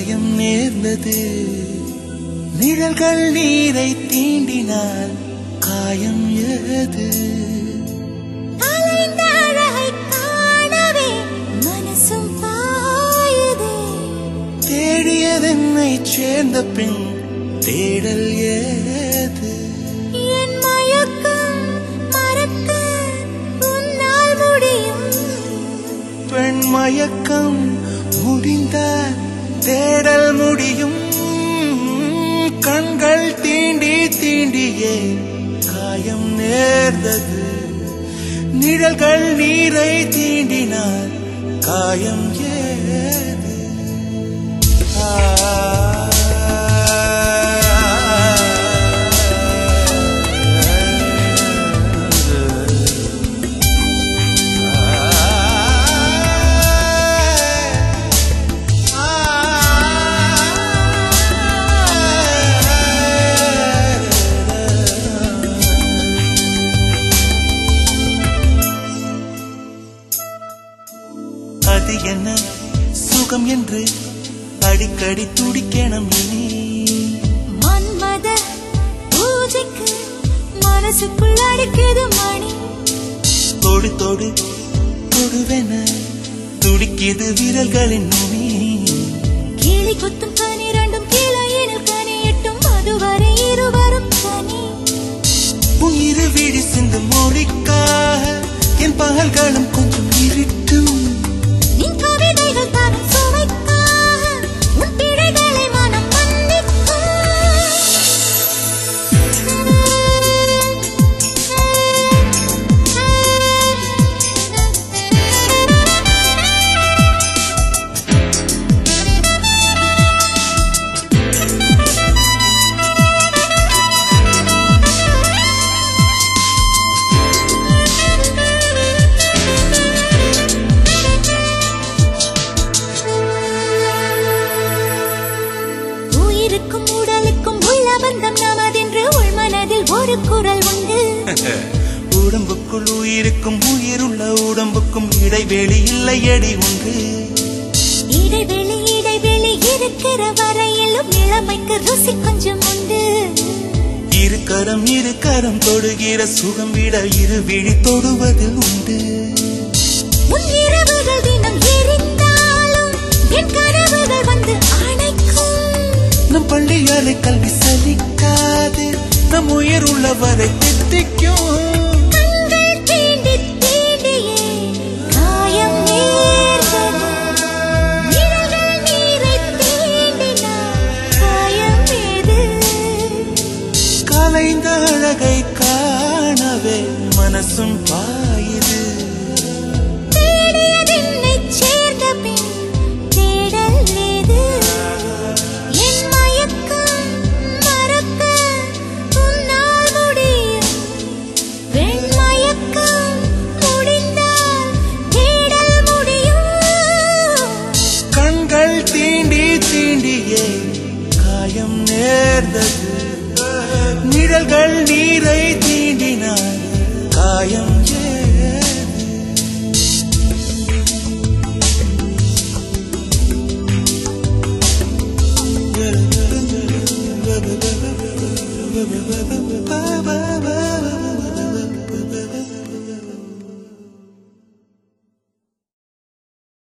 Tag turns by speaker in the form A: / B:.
A: காயம் நேர்ந்தது நிழல்கள் நீரை தீண்டினால் காயம் ஏது
B: அலைந்த அழகைக் காணவே மனசும் பாயுதே.
A: தேடியதென்னை சேர்ந்த பின் தேடல் ஏது
B: என் மயக்கம் மறக்க உன்னால் முடியும்.
A: பெண் மயக்கம் முடிந்தால் தேடல் முடியும் கண்கள் தீண்டி தீண்டியே காயம் நேர்ந்தது நிழல்கள் நீரை தீண்டினால் காயம் ஏது அது என்ன சுகம் என்று அடிக்கடி துடிக்கணும் இனி
B: மன்மத பூஜைக்கு மனசுக்குள் அடிக்குது மணி
A: தொடு தொடு தொடுவென துடிக்கிது விரல்களின் நுனி
B: கிளி குத்தும் கனி ரெண்டும் கிளையினில் கனி எட்டும் அதுவரை இருவரும் தனி
A: உன் இரு விழி சிந்து மொழிக்காக என் பகல்களும் கொஞ்சம் இருட்டும்
B: நின் கவிதைகள் தரும் சுவைக்காக உன் பிழைகளை மனம் உயிருக்கும் உடலுக்கும் உள்ள பந்தம் நமதென்று உள்மனதில் ஒரு குரல் உண்டு
A: உடம்புக்குள் உயிருக்கும் உயிருள்ள உடம்புக்கும் இடைவெளி இல்லை அடி உண்டு
B: இடைவெளி இடைவெளி இருக்கிற வரையிலும் இளமைக்கு ருசி கொஞ்சம் உண்டு
A: இரு கரம் இரு கரம் தொடுகிற சுகம் விட இரு விழி தொடுவதில் உண்டு
B: உன் இரவுகள் தினம் எரிந்தாலும் என் கனவுகள் வந்து அணைக்கும்
A: நம் பள்ளி அறை கல்வி சலிக்காது நம் உயிர் உள்ளவரை தித்திக்கும்
B: கண்கள் தீண்டி தீண்டியே காயம் நேர்ந்தது நிழல்கள் நீரை தீண்டினால் காயம் ஏது
A: கலைந்த அழகை காணவே மனசும் பாய்